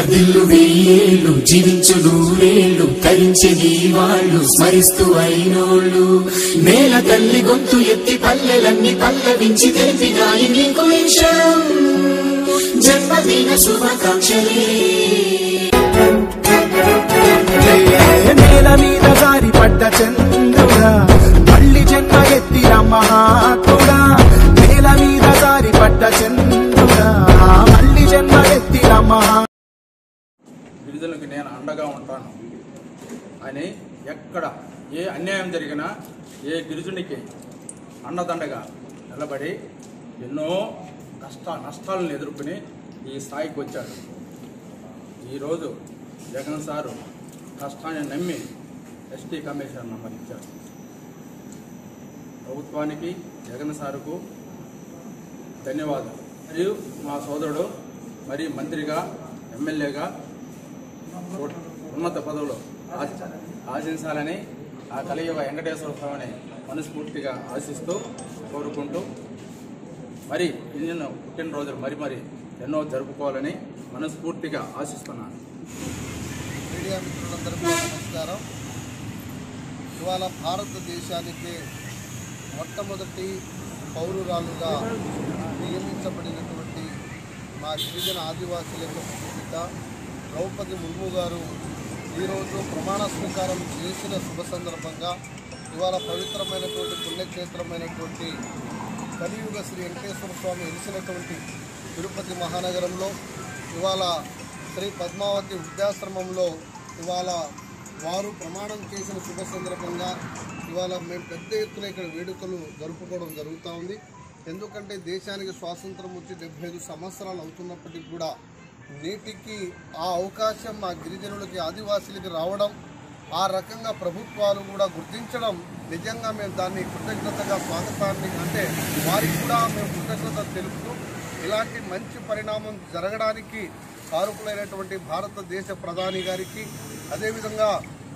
వర్ధిల్లు వెయ్యేళ్ళు జీవించు నూరేళ్ళు తరించెది వాళ్ళు స్మరిస్తూ అయినోళ్ళు నేల తల్లి గొంతు ఎత్తి పల్లెలన్నీ పల్లవించి తెలిపినాయి నీకు ఈ క్షణం జన్మదిన శుభాకాంక్షలే నేల మీద జారి పడ్డ చంద్రుడా మళ్ళీ జన్మ ఎత్తిన మహాత్ముడా నేల మీద జారి పడ్డ చంద్రుడా మళ్ళీ జన్మ ఎత్తిన మహా గిరిజనులకి నేను అండగా ఉంటాను అని ఎక్కడ ఏ అన్యాయం జరిగినా ఏ గిరిజనునికి అండదండగా నిలబడి ఎన్నో కష్ట నష్టాలను ఎదుర్కొని ఈ స్థాయికి వచ్చాడు ఈరోజు జగన్ సారు కష్టాన్ని నమ్మి ఎస్టీ కమిషన్ నంబర్ ఇచ్చారు ప్రభుత్వానికి జగన్ సారుకు ధన్యవాదాలు మరియు మా సోదరుడు మరి మంత్రిగా ఎమ్మెల్యేగా ఉన్నత పదవులు ఆశ- ఆశించాలని ఆ కలియుగ వెంకటేశ్వర స్వామిని మనస్ఫూర్తిగా ఆశిస్తూ కోరుకుంటూ మరి ఎన్నెన్నో పుట్టినరోజులు మరి మరి ఎన్నో జరుపుకోవాలని మనస్ఫూర్తిగా ఆశిస్తున్నాను మీడియా మిత్రులందరికీ నమస్కారం ఇవాళ భారతదేశానికి మొట్టమొదటి పౌరురాలుగా నియమించబడినటువంటి మా గిరిజన ఆదివాసుల యొక్క పూజిత ద్రౌపది ముర్ము గారు ఈరోజు ప్రమాణ స్వీకారం చేసిన శుభ సందర్భంగా ఇవాళ పవిత్రమైనటువంటి పుణ్యక్షేత్రమైనటువంటి కలియుగ శ్రీ వెంకటేశ్వర స్వామి వెలిసినటువంటి తిరుపతి మహానగరంలో ఇవాళ శ్రీ పద్మావతి వృద్ధాశ్రమంలో ఇవాళ వారు ప్రమాణం చేసిన శుభ సందర్భంగా ఇవాళ మేము పెద్ద ఎత్తున ఇక్కడ వేడుకలు జరుపుకోవడం జరుగుతూ ఉంది ఎందుకంటే దేశానికి స్వాతంత్రం వచ్చి డెబ్బై ఐదు సంవత్సరాలు అవుతున్నప్పటికీ కూడా నేటికి ఆ అవకాశం మా గిరిజనులకి ఆదివాసీలకి రావడం ఆ రకంగా ప్రభుత్వాలు కూడా గుర్తించడం నిజంగా మేము దాన్ని కృతజ్ఞతగా స్వాగతాన్ని అంటే వారికి కూడా మేము కృతజ్ఞత తెలుపుతూ ఇలాంటి మంచి పరిణామం జరగడానికి కారకులైనటువంటి భారతదేశ ప్రధాని గారికి అదేవిధంగా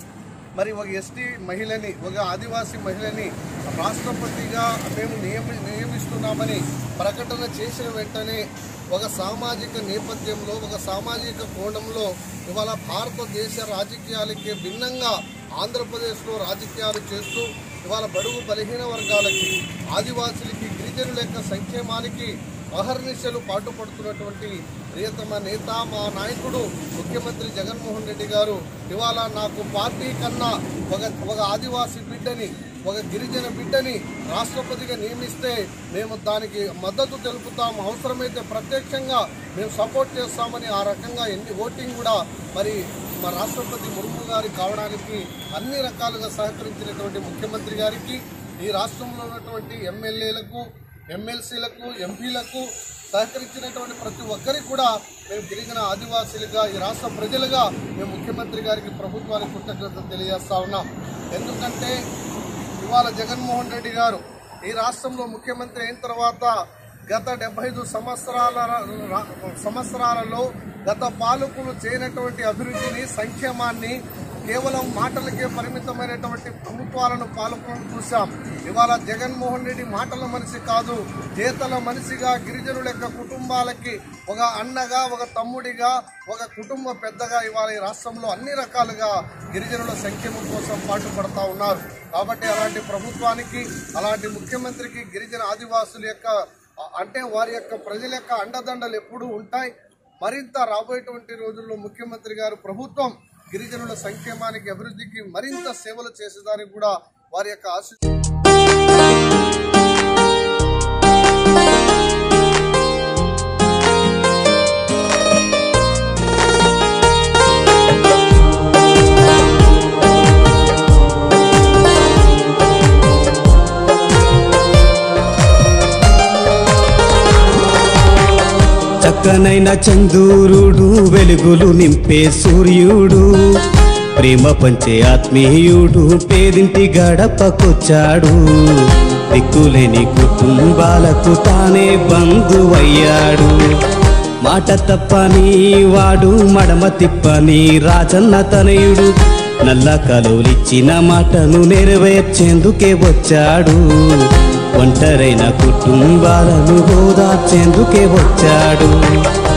మరి ఒక ఎస్టీ మహిళని ఒక ఆదివాసీ మహిళని రాష్ట్రపతిగా మేము నియమి నియమిస్తున్నామని ప్రకటన చేసిన వెంటనే ఒక సామాజిక నేపథ్యంలో ఒక సామాజిక కోణంలో ఇవాళ భారతదేశ రాజకీయాలకి భిన్నంగా ఆంధ్రప్రదేశ్లో రాజకీయాలు చేస్తూ ఇవాళ బడుగు బలహీన వర్గాలకి ఆదివాసులకి గిరిజనుల యొక్క సంక్షేమానికి అహర్నిశలు పాటుపడుతున్నటువంటి ప్రియతమ నేత మా నాయకుడు ముఖ్యమంత్రి జగన్మోహన్ రెడ్డి గారు ఇవాళ నాకు పార్టీ కన్నా ఒక ఒక ఆదివాసీ బిడ్డని ఒక గిరిజన బిడ్డని రాష్ట్రపతిగా నియమిస్తే మేము దానికి మద్దతు తెలుపుతాం అవసరమైతే ప్రత్యక్షంగా మేము సపోర్ట్ చేస్తామని ఆ రకంగా ఎన్ని ఓటింగ్ కూడా మరి మా రాష్ట్రపతి ముర్ము గారి కావడానికి అన్ని రకాలుగా సహకరించినటువంటి ముఖ్యమంత్రి గారికి ఈ రాష్ట్రంలో ఉన్నటువంటి ఎమ్మెల్యేలకు ఎమ్మెల్సీలకు ఎంపీలకు సహకరించినటువంటి ప్రతి ఒక్కరికి కూడా మేము గిరిజన ఆదివాసీలుగా ఈ రాష్ట్ర ప్రజలుగా మేము ముఖ్యమంత్రి గారికి ప్రభుత్వానికి కృతజ్ఞత తెలియజేస్తా ఉన్నాం ఎందుకంటే ఇవాళ జగన్మోహన్ రెడ్డి గారు ఈ రాష్ట్రంలో ముఖ్యమంత్రి అయిన తర్వాత గత డెబ్బై ఐదు సంవత్సరాల రా- సంవత్సరాలలో గత పాలకులు చేయనటువంటి అభివృద్ధిని సంక్షేమాన్ని కేవలం మాటలకే పరిమితమైనటువంటి ప్రభుత్వాలను పాలకులను చూశాం ఇవాళ జగన్మోహన్ రెడ్డి మాటల మనిషి కాదు చేతల మనిషిగా గిరిజనుల యొక్క కుటుంబాలకి ఒక అన్నగా ఒక తమ్ముడిగా ఒక కుటుంబ పెద్దగా ఇవాళ ఈ రాష్ట్రంలో అన్ని రకాలుగా గిరిజనుల సంక్షేమం కోసం పాటుపడతా ఉన్నారు కాబట్టి అలాంటి ప్రభుత్వానికి అలాంటి ముఖ్యమంత్రికి గిరిజన ఆదివాసుల యొక్క అంటే వారి యొక్క ప్రజల యొక్క అండదండలు ఎప్పుడూ ఉంటాయి మరింత రాబోయేటువంటి రోజుల్లో ముఖ్యమంత్రి గారు ప్రభుత్వం గిరిజనుల సంక్షేమానికి అభివృద్ధికి మరింత సేవలు చేసేదానికి కూడా వారి యొక్క ఆశ చక్కనైన చందూరుడు వెలుగులు నింపే సూర్యుడు ప్రేమ పంచే ఆత్మీయుడు పేదింటి గడపకొచ్చాడు దిక్కులేని కుటుంబాలకు తానే బంధువయ్యాడు మాట తప్పని వాడు మడమ తిప్పని రాజన్న తనయుడు నల్ల కలులిచ్చిన మాటను నెరవేర్చేందుకే వచ్చాడు ఒంటరైన కుటుంబాలను ఓదార్చేందుకే వచ్చాడు